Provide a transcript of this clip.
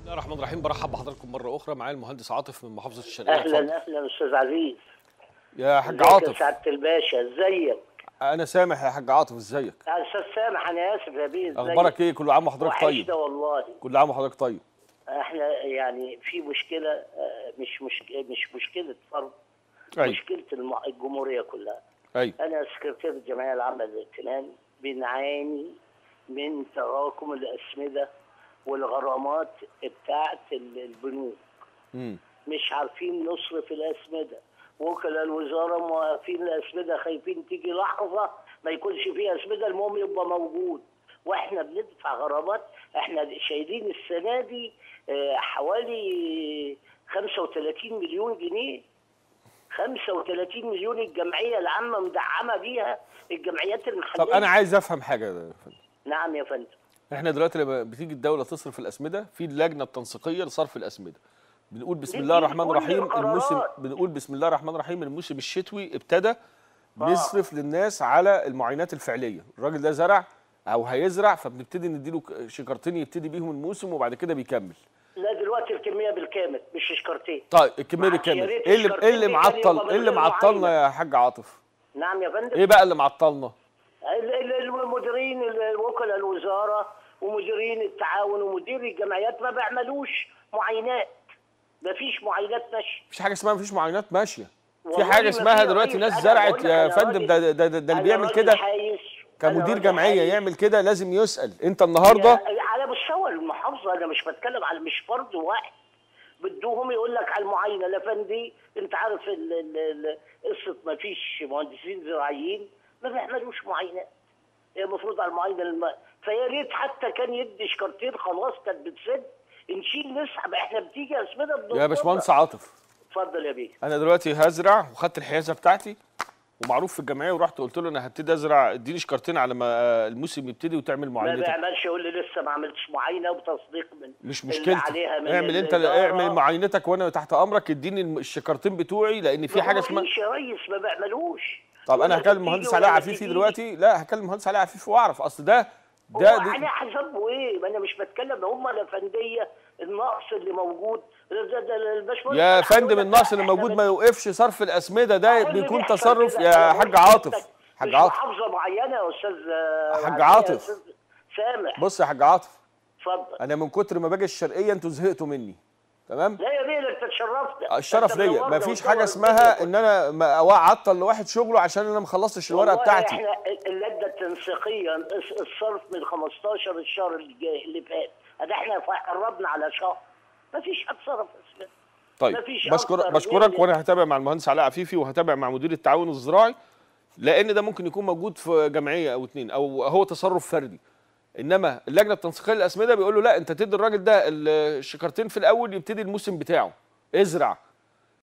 الله الرحمن الرحيم برحب بحضراتكم مره اخرى معايا المهندس عاطف من محافظه الشرقيه اتفضل. اهلا اهلا استاذ عزيز يا حاج ازيك يا عاطف سعاده الباشا ازيك انا سامح يا حاج عاطف ازيك يا استاذ سامح انا اسف يا بيه ازيك اخبارك ايه كل عام وحضرتك طيب وحشنا والله كل عام وحضرتك طيب احنا يعني في مشكله آه، مش مش مش مشكله فرد ايوه مشكله الم- الجمهوريه كلها ايوه انا سكرتير الجمعيه العامه للائتمان بنعاني من تراكم الاسمده والغرامات بتاعه ال- البنوك امم مش عارفين نصرف الاسمده وكلاء الوزاره موقفين الاسمده خايفين تيجي لحظه ما يكونش فيها اسمده المهم يبقى موجود واحنا بندفع غرامات احنا شايلين السنه دي آه، حوالي 35 مليون جنيه 35 مليون الجمعيه العامه مدعمه بيها الجمعيات المحليه طب انا عايز افهم حاجه يا فندم نعم يا فندم احنا دلوقتي لما بتيجي الدوله تصرف الاسمده في اللجنه التنسيقيه لصرف الاسمده بنقول بسم دي الله بتيجي الرحمن كل الرحيم القرارات. الموسم بنقول بسم الله الرحمن الرحيم الموسم الشتوي ابتدى نصرف للناس على المعاينات الفعليه الراجل ده زرع او هيزرع فبنبتدي نديله ك- شجرتين يبتدي بيهم الموسم وبعد كده بيكمل لا دلوقتي الكميه بالكامل مش شكرتين طيب الكميه معلش، بالكامل يا ريت ايه اللي الشجرتين ايه اللي دي كان معطل يبقى من ايه اللي غير معطلنا معاينة. يا حاج عاطف نعم يا فندم ايه بقى اللي معطلنا ال- ال- المديرين ال- وكلاء الوزاره ومديرين التعاون ومدير الجمعيات ما بيعملوش معاينات ما فيش معاينات ماشيه مفيش حاجه اسمها مفيش معاينات ماشيه في والله حاجه ما اسمها في دلوقتي رئيس. ناس أنا زرعت بقول لك يا أنا فندم راجل- ده ده, ده, ده اللي أنا بيعمل راجل كده حايس. أنا كمدير راجل جمعيه حايس. يعمل كده لازم يسال انت النهارده يا- على مستوى المحافظه انا مش بتكلم على مش فرد واحد بدوهم يقول لك على المعاينه لا فندي انت عارف ال- ال- ال- قصه ما فيش مهندسين زراعيين ما بيعملوش معاينات هي المفروض على المعاينه الم... فيا ريت حتى كان يدي شكرتين خلاص كانت بتسد نشيل نسحب احنا بتيجي اسمده بنطلبها. يا باشمهندس عاطف اتفضل يا بيه انا دلوقتي هزرع وخدت الحيازه بتاعتي ومعروف في الجمعيه ورحت قلت له انا هبتدي ازرع اديني شكرتين على ما الموسم يبتدي وتعمل ما معاينتك بيعملش يقول لي لسه ما عملتش معاينه وتصديق من مش اللي مشكلتي عليها من اعمل انت الإدارة. اعمل معاينتك وانا تحت امرك اديني الم- الشكرتين بتوعي لان في ما حاجه هو اسمها فيش يا ريس ما بيعملوش طب انا ولا هكلم بتيجي المهندس ولا علاء ما عفيفي بتجيش. دلوقتي لا هكلم المهندس علاء عفيفي واعرف اصل ده هو ده على دي حسب ايه ما انا مش بتكلم هم الافنديه النقص اللي موجود ده ده ده الباشمهندس يا أنا هقول فندم لك النقص لا، اللي إحنا موجود بن- ما يوقفش صرف الاسمده ده كل اللي بيكون بيحصل تصرف كده. يا أنا حاج قلت عاطف لحضرتك حاج مش عاطف محافظه معينه يا استاذ آه، حاج عزيز، يا عاطف. أستاذ سامح بص يا حاج عاطف اتفضل انا من كتر ما باجي الشرقيه انتوا زهقتوا مني تمام لا يا بيه ده انت اتشرفت الشرف أنت ليا منورنا مفيش ومنور حاجه اسمها ان انا ما أو- اعطل لواحد شغله عشان انا ما خلصتش الورقه والله بتاعتي احنا اللجنه التنسيقيه الص- الصرف من 15 الشهر اللي جاي اللي فات ادي احنا قربنا على شهر مفيش حد صرف اسمه طيب مفيش بشكر أكتر بشكرك من- وانا هتابع مع المهندس علاء عفيفي وهتابع مع مدير التعاون الزراعي لان ده ممكن يكون موجود في جمعيه او اتنين او هو تصرف فردي انما اللجنه التنسيقيه للاسمده بيقول له لا انت تدي الراجل ده الشكرتين في الاول يبتدي الموسم بتاعه ازرع